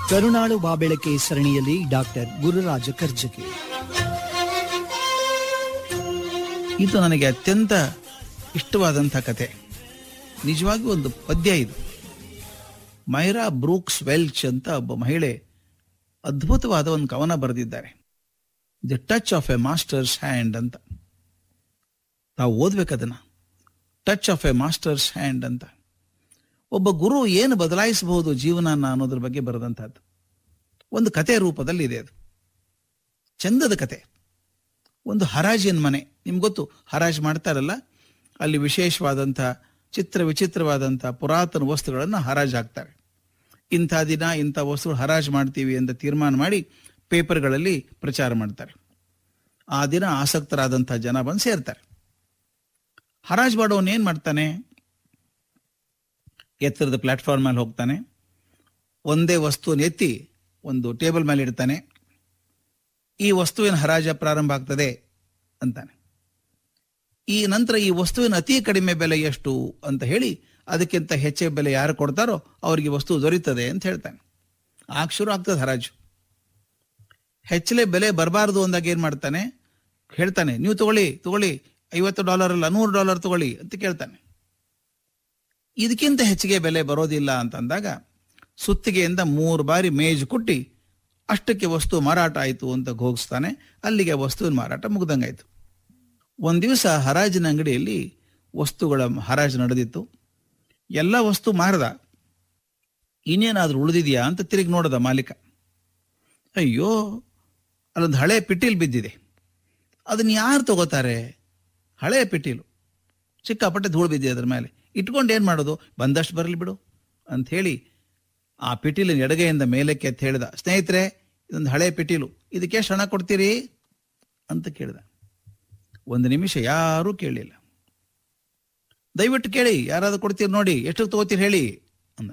ಕರುಣಾಳು ಬಾಬೆಳಕೆ ಸರಣಿಯಲ್ಲಿ ಡಾಕ್ಟರ್ ಗುರುರಾಜ ಕರ್ಜಗಿ ಇದು ನನಗೆ ಅತ್ಯಂತ ಇಷ್ಟವಾದಂಥ ಕತೆ ನಿಜವಾಗಿ ಒಂದು ಪದ್ಯ ಇದು ಮೈರಾ ಬ್ರೂಕ್ಸ್ ವೆಲ್ಚ್ ಅಂತ ಒಬ್ಬ ಮಹಿಳೆ ಅದ್ಭುತವಾದ ಒಂದು ಕವನ ಬರೆದಿದ್ದಾರೆ the touch of a master's hand ಅಂತ ತಾವು ಓದ್ಬೇಕದನ್ನ touch of a master's hand ಅಂತ ಒಬ್ಬ ಗುರು ಏನು ಬದಲಾಯಿಸಬಹುದು ಜೀವನನ ಅನ್ನೋದ್ರ ಬಗ್ಗೆ ಬರೆದಂತಹದ್ದು ಒಂದು ಕತೆ ರೂಪದಲ್ಲಿ ಇದೆ ಅದು ಚಂದದ ಕತೆ ಒಂದು ಹರಾಜಿನ ಮನೆ ನಿಮ್ಗೆ ಗೊತ್ತು ಹರಾಜು ಮಾಡ್ತಾರಲ್ಲ ಅಲ್ಲಿ ವಿಶೇಷವಾದಂಥ ಚಿತ್ರ ವಿಚಿತ್ರವಾದಂಥ ಪುರಾತನ ವಸ್ತುಗಳನ್ನು ಹರಾಜು ಹಾಕ್ತಾರೆ ಇಂಥ ದಿನ ಇಂಥ ವಸ್ತುಗಳು ಹರಾಜು ಮಾಡ್ತೀವಿ ಅಂತ ತೀರ್ಮಾನ ಮಾಡಿ ಪೇಪರ್ಗಳಲ್ಲಿ ಪ್ರಚಾರ ಮಾಡ್ತಾರೆ ಆ ದಿನ ಆಸಕ್ತರಾದಂಥ ಜನ ಬಂದು ಸೇರ್ತಾರೆ ಹರಾಜು ಮಾಡೋನು ಏನು ಮಾಡ್ತಾನೆ ಎತ್ತರದ ಪ್ಲಾಟ್ಫಾರ್ಮ್ ಮೇಲೆ ಹೋಗ್ತಾನೆ ಒಂದೇ ವಸ್ತುವನ್ನು ಎತ್ತಿ ಒಂದು ಟೇಬಲ್ ಮೇಲೆ ಇಡ್ತಾನೆ ಈ ವಸ್ತುವಿನ ಹರಾಜ ಪ್ರಾರಂಭ ಆಗ್ತದೆ ಅಂತಾನೆ ಈ ನಂತರ ಈ ವಸ್ತುವಿನ ಅತಿ ಕಡಿಮೆ ಬೆಲೆ ಎಷ್ಟು ಅಂತ ಹೇಳಿ ಅದಕ್ಕಿಂತ ಹೆಚ್ಚಿನ ಬೆಲೆ ಯಾರು ಕೊಡ್ತಾರೋ ಅವರಿಗೆ ವಸ್ತು ದೊರೀತದೆ ಅಂತ ಹೇಳ್ತಾನೆ ಆಗ ಶುರು ಆಗ್ತದೆ ಹರಾಜು ಹೆಚ್ಚಲೆ ಬೆಲೆ ಬರಬಾರದು ಅಂದಾಗ ಏನ್ ಮಾಡ್ತಾನೆ ಹೇಳ್ತಾನೆ ನೀವು ತಗೊಳ್ಳಿ ತಗೊಳ್ಳಿ ಐವತ್ತು ಡಾಲರ್ ಅಲ್ಲ ನೂರು ಡಾಲರ್ ತಗೊಳ್ಳಿ ಅಂತ ಕೇಳ್ತಾನೆ ಇದಕ್ಕಿಂತ ಹೆಚ್ಚಿಗೆ ಬೆಲೆ ಬರೋದಿಲ್ಲ ಅಂತಂದಾಗ ಸುತ್ತಿಗೆಯಿಂದ ಮೂರು ಬಾರಿ ಮೇಜು ಕುಟ್ಟಿ ಅಷ್ಟಕ್ಕೆ ವಸ್ತು ಮಾರಾಟ ಆಯಿತು ಅಂತ ಘೋಗಿಸ್ತಾನೆ ಅಲ್ಲಿಗೆ ವಸ್ತುವಿನ ಮಾರಾಟ ಮುಗ್ದಂಗಾಯ್ತು ಒಂದು ದಿವಸ ಹರಾಜಿನ ಅಂಗಡಿಯಲ್ಲಿ ವಸ್ತುಗಳ ಹರಾಜು ನಡೆದಿತ್ತು ಎಲ್ಲ ವಸ್ತು ಮಾರದ ಇನ್ನೇನಾದ್ರೂ ಉಳಿದಿದೆಯಾ ಅಂತ ತಿರುಗಿ ನೋಡದ ಮಾಲೀಕ ಅಯ್ಯೋ ಅಲ್ಲೊಂದು ಹಳೆ ಪಿಟೀಲ್ ಬಿದ್ದಿದೆ ಅದನ್ನ ಯಾರು ತಗೋತಾರೆ ಹಳೆ ಪಿಟೀಲು ಸಿಕ್ಕಾಪಟ್ಟೆ ಧೂಳು ಬಿದ್ದಿದೆ ಅದ್ರ ಮೇಲೆ ಇಟ್ಕೊಂಡು ಏನು ಮಾಡೋದು ಬಂದಷ್ಟು ಬರಲಿ ಬಿಡು ಅಂತ ಹೇಳಿ ಆ ಪಿಟೀಲಿನ ಎಡಗೈಯಿಂದ ಮೇಲಕ್ಕೆ ಅಂತ ಹೇಳಿದ ಸ್ನೇಹಿತರೆ ಇದೊಂದು ಹಳೆ ಪಿಟೀಲು ಇದಕ್ಕೆ ಎಷ್ಟು ಹಣ ಕೊಡ್ತೀರಿ ಅಂತ ಕೇಳಿದ ಒಂದು ನಿಮಿಷ ಯಾರೂ ಕೇಳಲಿಲ್ಲ ದಯವಿಟ್ಟು ಕೇಳಿ ಯಾರಾದ್ರೂ ಕೊಡ್ತೀರಿ ನೋಡಿ ಎಷ್ಟು ತಗೋತೀರಿ ಹೇಳಿ ಅಂದ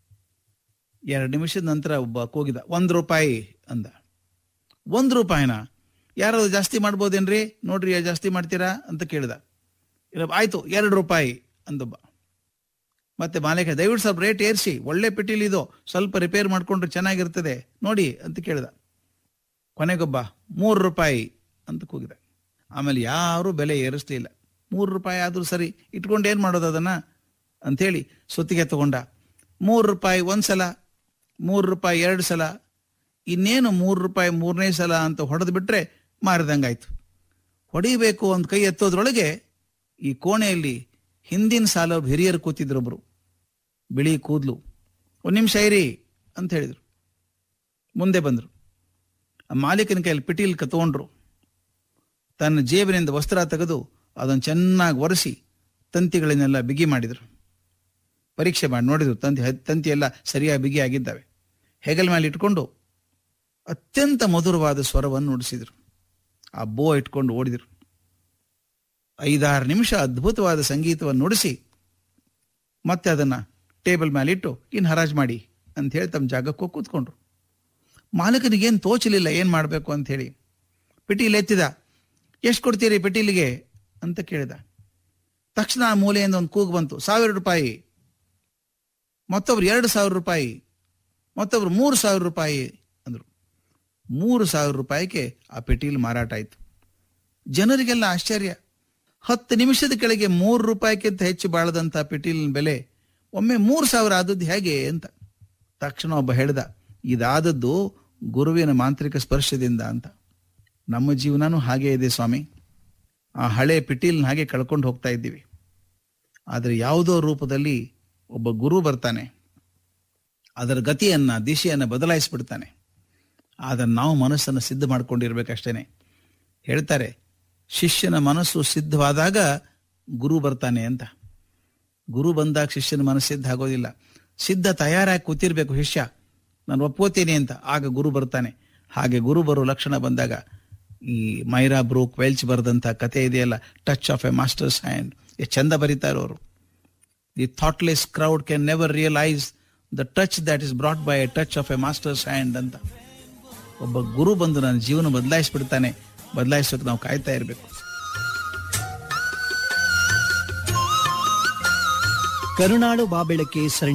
ಎರಡು ನಿಮಿಷದ ನಂತರ ಒಬ್ಬ ಕೂಗಿದ ಒಂದು ರೂಪಾಯಿ ಅಂದ ಒಂದು ರೂಪಾಯಿನ ಯಾರಾದ್ರು ಜಾಸ್ತಿ ಮಾಡ್ಬೋದೇನ್ರಿ ನೋಡ್ರಿ ಜಾಸ್ತಿ ಮಾಡ್ತೀರಾ ಅಂತ ಕೇಳಿದ ಇಲ್ಲ ಆಯ್ತು ಎರಡು ರೂಪಾಯಿ ಅಂದೊಬ್ಬ ಮತ್ತೆ ಮಾಲೀಕ ದಯವಿಟ್ಟು ಸ್ವಲ್ಪ ರೇಟ್ ಏರಿಸಿ ಒಳ್ಳೆ ಪಿಟೀಲ್ ಇದು ಸ್ವಲ್ಪ ರಿಪೇರ್ ಮಾಡ್ಕೊಂಡ್ರೆ ಚೆನ್ನಾಗಿರ್ತದೆ ನೋಡಿ ಅಂತ ಕೇಳಿದ ಕೊನೆಗೊಬ್ಬ ಮೂರು ರೂಪಾಯಿ ಅಂತ ಕೂಗಿದ ಆಮೇಲೆ ಯಾರೂ ಬೆಲೆ ಏರಿಸ್ಲಿಲ್ಲ ಮೂರು ರೂಪಾಯಿ ಆದರೂ ಸರಿ ಇಟ್ಕೊಂಡು ಏನು ಮಾಡೋದು ಅದನ್ನ ಅಂಥೇಳಿ ಸುತ್ತಿಗೆ ತಗೊಂಡ ಮೂರು ರೂಪಾಯಿ ಒಂದು ಸಲ ಮೂರು ರೂಪಾಯಿ ಎರಡು ಸಲ ಇನ್ನೇನು ಮೂರು ರೂಪಾಯಿ ಮೂರನೇ ಸಲ ಅಂತ ಹೊಡೆದು ಬಿಟ್ರೆ ಮಾರಿದಂಗಾಯ್ತು ಹೊಡಿಬೇಕು ಅಂತ ಕೈ ಎತ್ತೋದ್ರೊಳಗೆ ಈ ಕೋಣೆಯಲ್ಲಿ ಹಿಂದಿನ ಸಾಲ ಹಿರಿಯರು ಕೂತಿದ್ರೊಬ್ರು ಬಿಳಿ ಕೂದಲು ಒಂದು ನಿಮಿಷ ಇರಿ ಅಂತ ಹೇಳಿದ್ರು ಮುಂದೆ ಬಂದರು ಆ ಮಾಲೀಕನ ಕೈಯಲ್ಲಿ ಪಿಟೀಲ್ ತಗೊಂಡ್ರು ತನ್ನ ಜೇಬಿನಿಂದ ವಸ್ತ್ರ ತೆಗೆದು ಅದನ್ನು ಚೆನ್ನಾಗಿ ಒರೆಸಿ ತಂತಿಗಳನ್ನೆಲ್ಲ ಬಿಗಿ ಮಾಡಿದರು ಪರೀಕ್ಷೆ ಮಾಡಿ ನೋಡಿದ್ರು ತಂತಿ ತಂತಿ ಎಲ್ಲ ಸರಿಯಾಗಿ ಬಿಗಿ ಆಗಿದ್ದಾವೆ ಹೆಗಲ ಮೇಲೆ ಇಟ್ಕೊಂಡು ಅತ್ಯಂತ ಮಧುರವಾದ ಸ್ವರವನ್ನು ನುಡಿಸಿದರು ಆ ಬೋ ಇಟ್ಕೊಂಡು ಓಡಿದರು ಐದಾರು ನಿಮಿಷ ಅದ್ಭುತವಾದ ಸಂಗೀತವನ್ನು ನುಡಿಸಿ ಮತ್ತೆ ಅದನ್ನ ಟೇಬಲ್ ಮೇಲೆ ಇಟ್ಟು ಇನ್ನು ಹರಾಜು ಮಾಡಿ ಅಂತ ಹೇಳಿ ತಮ್ಮ ಜಾಗಕ್ಕೆ ಹೋಗಿ ಕೂತ್ಕೊಂಡ್ರು ಮಾಲಕನಿಗೇನು ತೋಚಲಿಲ್ಲ ಏನು ಮಾಡಬೇಕು ಅಂತ ಹೇಳಿ ಪಿಟೀಲ್ ಎತ್ತಿದ ಎಷ್ಟು ಕೊಡ್ತೀರಿ ಪಿಟೀಲಿಗೆ ಅಂತ ಕೇಳಿದ ತಕ್ಷಣ ಆ ಮೂಲೆಯಿಂದ ಒಂದು ಕೂಗು ಬಂತು ಸಾವಿರ ರೂಪಾಯಿ ಮತ್ತೊಬ್ರು ಎರಡು ಸಾವಿರ ರೂಪಾಯಿ ಮತ್ತೊಬ್ರು ಮೂರು ಸಾವಿರ ರೂಪಾಯಿ ಅಂದ್ರು ಮೂರು ಸಾವಿರ ರೂಪಾಯಿಗೆ ಆ ಪಿಟೀಲ್ ಮಾರಾಟ ಆಯ್ತು ಜನರಿಗೆಲ್ಲ ಆಶ್ಚರ್ಯ ಹತ್ತು ನಿಮಿಷದ ಕೆಳಗೆ ಮೂರು ರೂಪಾಯಿಗಿಂತ ಹೆಚ್ಚು ಬಾಳದಂತ ಪಿಟೀಲಿನ ಬೆಲೆ ಒಮ್ಮೆ ಮೂರು ಸಾವಿರ ಆದದ್ದು ಹೇಗೆ ಅಂತ ತಕ್ಷಣ ಒಬ್ಬ ಹೇಳ್ದ ಇದಾದದ್ದು ಗುರುವಿನ ಮಾಂತ್ರಿಕ ಸ್ಪರ್ಶದಿಂದ ಅಂತ ನಮ್ಮ ಜೀವನನೂ ಹಾಗೇ ಇದೆ ಸ್ವಾಮಿ ಆ ಹಳೆ ಪಿಟೀಲ್ನ ಹಾಗೆ ಕಳ್ಕೊಂಡು ಹೋಗ್ತಾ ಇದ್ದೀವಿ ಆದರೆ ಯಾವುದೋ ರೂಪದಲ್ಲಿ ಒಬ್ಬ ಗುರು ಬರ್ತಾನೆ ಅದರ ಗತಿಯನ್ನ ದಿಶೆಯನ್ನು ಬದಲಾಯಿಸ್ಬಿಡ್ತಾನೆ ಆದರೆ ನಾವು ಮನಸ್ಸನ್ನು ಸಿದ್ಧ ಮಾಡ್ಕೊಂಡಿರ್ಬೇಕಷ್ಟೇನೆ ಹೇಳ್ತಾರೆ ಶಿಷ್ಯನ ಮನಸ್ಸು ಸಿದ್ಧವಾದಾಗ ಗುರು ಬರ್ತಾನೆ ಅಂತ ಗುರು ಬಂದಾಗ ಶಿಷ್ಯನ ಮನಸ್ಸು ಸಿದ್ಧ ಆಗೋದಿಲ್ಲ ಸಿದ್ಧ ತಯಾರಾಗಿ ಕೂತಿರ್ಬೇಕು ಶಿಷ್ಯ ನಾನು ಒಪ್ಕೋತೀನಿ ಅಂತ ಆಗ ಗುರು ಬರ್ತಾನೆ ಹಾಗೆ ಗುರು ಬರೋ ಲಕ್ಷಣ ಬಂದಾಗ ಈ ಮೈರಾ ಬ್ರೂಕ್ ವೆಲ್ಚ್ ಬರೆದಂಥ ಕತೆ ಇದೆಯಲ್ಲ touch of a master's hand ಎಷ್ಟು ಚಂದ ಬರೀತಾರೆ ಅವರು the thoughtless crowd can never realise the touch that is brought by a touch of a master's hand ಅಂತ ಒಬ್ಬ ಗುರು ಬಂದು ನನ್ನ ಜೀವನ ಬದಲಾಯಿಸ್ಬಿಡ್ತಾನೆ ಬದಲಾಯಿಸೋಕೆ ನಾವು ಕಾಯ್ತಾ ಇರಬೇಕು ಕರುಣಾಳು ಬಾಬೆಳಕೆ ಸರಣಿ